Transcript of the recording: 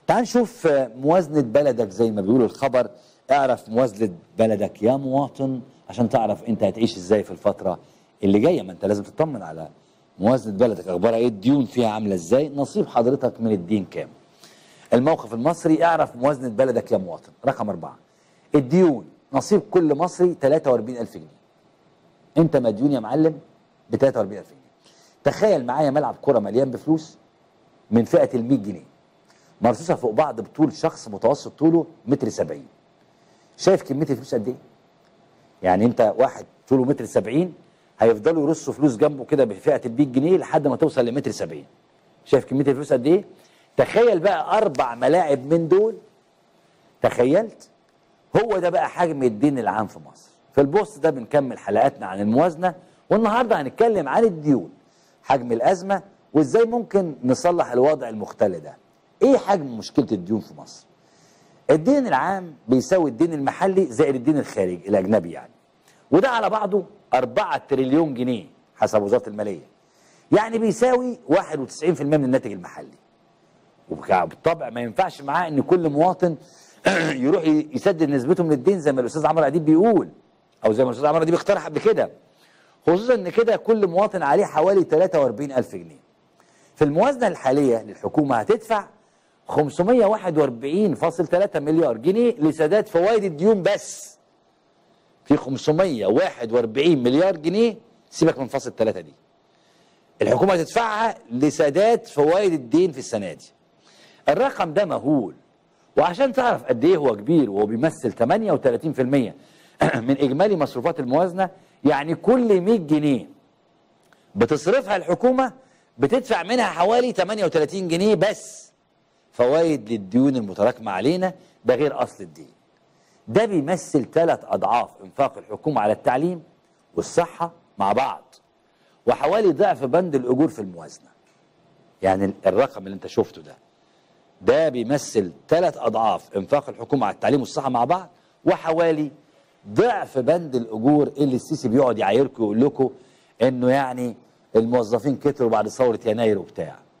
تعال نشوف موازنة بلدك زي ما بيقولوا الخبر اعرف موازنة بلدك يا مواطن عشان تعرف انت هتعيش ازاي في الفترة اللي جاية ما انت لازم تطمن على موازنة بلدك اخبارها ايه الديون فيها عاملة ازاي نصيب حضرتك من الدين كام الموقف المصري اعرف موازنة بلدك يا مواطن رقم أربعة الديون نصيب كل مصري 43000 جنيه انت مديون يا معلم ب 43000 جنيه تخيل معايا ملعب كرة مليان بفلوس من فئة ال 100 جنيه مرصوصة فوق بعض بطول شخص متوسط طوله متر 70 شايف كمية الفلوس قد ايه؟ يعني انت واحد طوله متر 70 هيفضلوا يرصوا فلوس جنبه كده بفئة ال 100 جنيه لحد ما توصل لمتر 70 شايف كمية الفلوس قد ايه؟ تخيل بقى أربع ملاعب من دول تخيلت؟ هو ده بقى حجم الدين العام في مصر في البوست ده بنكمل حلقاتنا عن الموازنة والنهاردة هنتكلم عن الديون حجم الأزمة وإزاي ممكن نصلح الوضع المختل ده إيه حجم مشكلة الديون في مصر الدين العام بيساوي الدين المحلي زائد الدين الخارجي الأجنبي يعني وده على بعضه 4 تريليون جنيه حسب وزارة المالية يعني بيساوي 91% من الناتج المحلي وبالطبع ما ينفعش معاه ان كل مواطن يروح يسدد نسبته من الدين زي ما الاستاذ عمرو اديب بيقول او زي ما الاستاذ عمرو اديب اقترح قبل كده خصوصا ان كده كل مواطن عليه حوالي 43000 جنيه في الموازنه الحاليه للحكومه هتدفع 541.3 مليار جنيه لسداد فوائد الديون بس في 541 مليار جنيه سيبك من فصل الثلاثه دي الحكومه هتدفعها لسداد فوائد الدين في السنه دي الرقم ده مهول وعشان تعرف قد ايه هو كبير وهو بيمثل 38% من اجمالي مصروفات الموازنه يعني كل 100 جنيه بتصرفها الحكومه بتدفع منها حوالي 38 جنيه بس فوائد للديون المتراكمه علينا ده غير اصل الدين ده بيمثل ثلاث اضعاف انفاق الحكومه على التعليم والصحه مع بعض وحوالي ضعف بند الاجور في الموازنه يعني الرقم اللي انت شفته ده ده بيمثل ثلاث اضعاف انفاق الحكومه على التعليم والصحه مع بعض وحوالي ضعف بند الاجور اللي السيسي بيقعد يعايركم ويقول لكم انه يعني الموظفين كتروا بعد ثوره يناير وبتاع